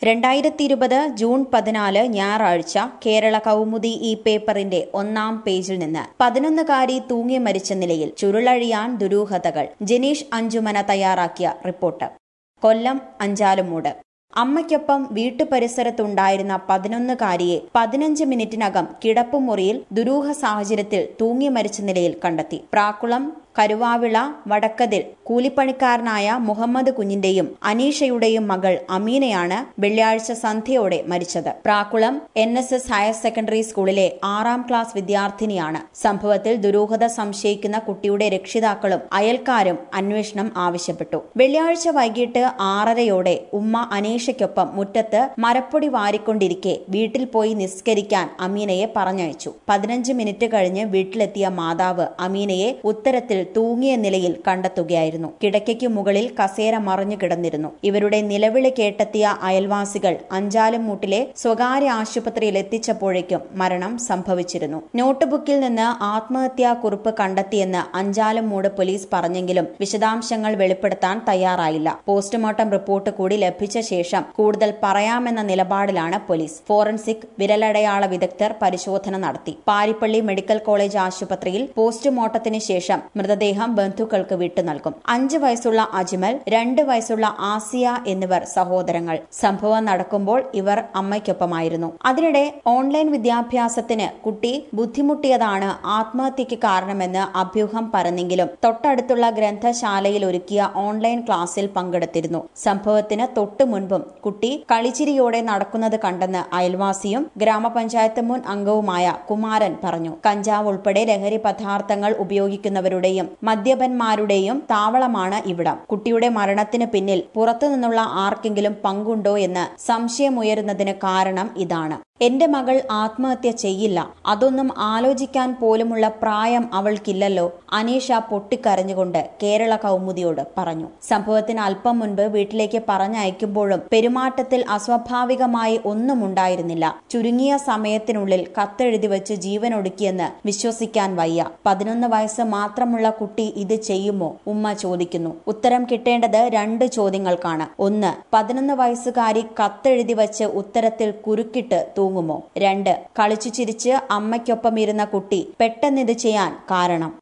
രണ്ടായിരത്തി ഇരുപത് ജൂൺ പതിനാല് ഞായറാഴ്ച കേരള കൗമുദി ഈ പേപ്പറിന്റെ ഒന്നാം പേജിൽ നിന്ന് പതിനൊന്നുകാരി തൂങ്ങി മരിച്ച നിലയിൽ ചുരുളഴിയാൻ ദുരൂഹതകൾ ജനീഷ് അഞ്ചുമന തയ്യാറാക്കിയ റിപ്പോർട്ട് കൊല്ലം അഞ്ചാലുമൂട് അമ്മയ്ക്കൊപ്പം വീട്ടുപരിസരത്തുണ്ടായിരുന്ന പതിനൊന്നുകാരിയെ പതിനഞ്ച് മിനിറ്റിനകം കിടപ്പുമുറിയിൽ ദുരൂഹ സാഹചര്യത്തിൽ തൂങ്ങി മരിച്ച നിലയിൽ കണ്ടെത്തി പ്രാക്കുളം കരുവാവിള വടക്കതിൽ കൂലിപ്പണിക്കാരനായ മുഹമ്മദ് കുഞ്ഞിന്റെയും അനീഷയുടെയും മകൾ അമീനയാണ് വെള്ളിയാഴ്ച സന്ധ്യയോടെ മരിച്ചത് Prakkulam N S S higher secondary സ്കൂളിലെ ആറാം ക്ലാസ് വിദ്യാർത്ഥിനിയാണ് സംഭവത്തിൽ ദുരൂഹത സംശയിക്കുന്ന കുട്ടിയുടെ രക്ഷിതാക്കളും അയൽക്കാരും അന്വേഷണം ആവശ്യപ്പെട്ടു വെള്ളിയാഴ്ച വൈകിട്ട് ആറരയോടെ ഉമ്മ അനീഷയ്ക്കൊപ്പം മുറ്റത്ത് മരപ്പൊടി വാരിക്കൊണ്ടിരിക്കെ വീട്ടിൽ പോയി നിസ്കരിക്കാൻ അമീനയെ പറഞ്ഞയച്ചു പതിനഞ്ച് മിനിറ്റ് കഴിഞ്ഞ് വീട്ടിലെത്തിയ മാതാവ് അമീനയെ ഉത്തരത്തിൽ തൂങ്ങിയ നിലയിൽ കണ്ടെത്തുകയായിരുന്നു കിടക്കയ്ക്ക് മുകളിൽ കസേര മറിഞ്ഞു കിടന്നിരുന്നു ഇവരുടെ നിലവിളി കേട്ടെത്തിയ അയൽവാസികൾ അഞ്ചാലുംമൂട്ടിലെ സ്വകാര്യ ആശുപത്രിയിൽ എത്തിച്ചപ്പോഴേക്കും മരണം സംഭവിച്ചിരുന്നു നോട്ട്ബുക്കിൽ നിന്ന് ആത്മഹത്യാ കുറിപ്പ് കണ്ടെത്തിയെന്ന് അഞ്ചാലുംമൂട് പോലീസ് പറഞ്ഞെങ്കിലും വിശദാംശങ്ങൾ വെളിപ്പെടുത്താൻ തയ്യാറായില്ല പോസ്റ്റ്മോർട്ടം റിപ്പോർട്ട് കൂടി ലഭിച്ച ശേഷം കൂടുതൽ പറയാമെന്ന നിലപാടിലാണ് പോലീസ് ഫോറൻസിക് വിരലടയാള വിദഗ്ധർ പരിശോധന നടത്തി പാരിപ്പള്ളി മെഡിക്കൽ കോളേജ് ആശുപത്രിയിൽ പോസ്റ്റ്മോർട്ടത്തിന് ശേഷം മൃതദേഹം ബന്ധുക്കൾക്ക് വിട്ടു നൽകും അഞ്ച് വയസ്സുള്ള അജ്മൽ രണ്ട് വയസ്സുള്ള ആസിയ എന്നിവർ സഹോദരങ്ങൾ സംഭവം നടക്കുമ്പോൾ ഇവർ അമ്മയ്ക്കൊപ്പമായിരുന്നു അതിനിടെ ഓൺലൈൻ വിദ്യാഭ്യാസത്തിന് കുട്ടി ബുദ്ധിമുട്ടിയതാണ് ആത്മഹത്യക്ക് കാരണമെന്ന് അഭ്യൂഹം പറഞ്ഞെങ്കിലും തൊട്ടടുത്തുള്ള ഗ്രന്ഥശാലയിൽ ഒരുക്കിയ ഓൺലൈൻ ക്ലാസ്സിൽ പങ്കെടുത്തിരുന്നു സംഭവത്തിന് തൊട്ടു മുൻപും കുട്ടി കളിച്ചിരിയോടെ നടക്കുന്നത് കണ്ടെന്ന് അയൽവാസിയും ഗ്രാമപഞ്ചായത്ത് മുൻ അംഗവുമായ കുമാരൻ പറഞ്ഞു കഞ്ചാവ് ഉൾപ്പെടെ ലഹരി പദാർത്ഥങ്ങൾ ഉപയോഗിക്കുന്നവരുടെയും മദ്യപന്മാരുടെയും താവളമാണ് ഇവിടം കുട്ടിയുടെ മരണത്തിന് പിന്നിൽ പുറത്തുനിന്നുള്ള ആർക്കെങ്കിലും പങ്കുണ്ടോ എന്ന് സംശയമുയരുന്നതിന് കാരണം ഇതാണ് എന്റെ മകൾ ആത്മഹത്യ ചെയ്യില്ല അതൊന്നും ആലോചിക്കാൻ പോലുമുള്ള പ്രായം അവൾക്കില്ലല്ലോ അനീഷ പൊട്ടിക്കരഞ്ഞുകൊണ്ട് കേരള കൗമുദിയോട് പറഞ്ഞു സംഭവത്തിന് അല്പം മുൻപ് വീട്ടിലേക്ക് പറഞ്ഞയക്കുമ്പോഴും പെരുമാറ്റത്തിൽ അസ്വാഭാവികമായി ഒന്നും ഉണ്ടായിരുന്നില്ല ചുരുങ്ങിയ സമയത്തിനുള്ളിൽ കത്തെഴുതി വെച്ച് ജീവനൊടുക്കിയെന്ന് വിശ്വസിക്കാൻ വയ്യ പതിനൊന്ന് വയസ്സ് മാത്രമുള്ള കുട്ടി ഇത് ചെയ്യുമോ ഉമ്മ ചോദിക്കുന്നു ഉത്തരം കിട്ടേണ്ടത് രണ്ട് ചോദ്യങ്ങൾക്കാണ് ഒന്ന് പതിനൊന്ന് വയസ്സുകാരി കത്തെഴുതി വച്ച് ഉത്തരത്തിൽ കുരുക്കിട്ട് തൂങ്ങുമോ രണ്ട് കളിച്ചു ചിരിച്ച് അമ്മയ്ക്കൊപ്പം ഇരുന്ന കുട്ടി പെട്ടെന്നിത് ചെയ്യാൻ കാരണം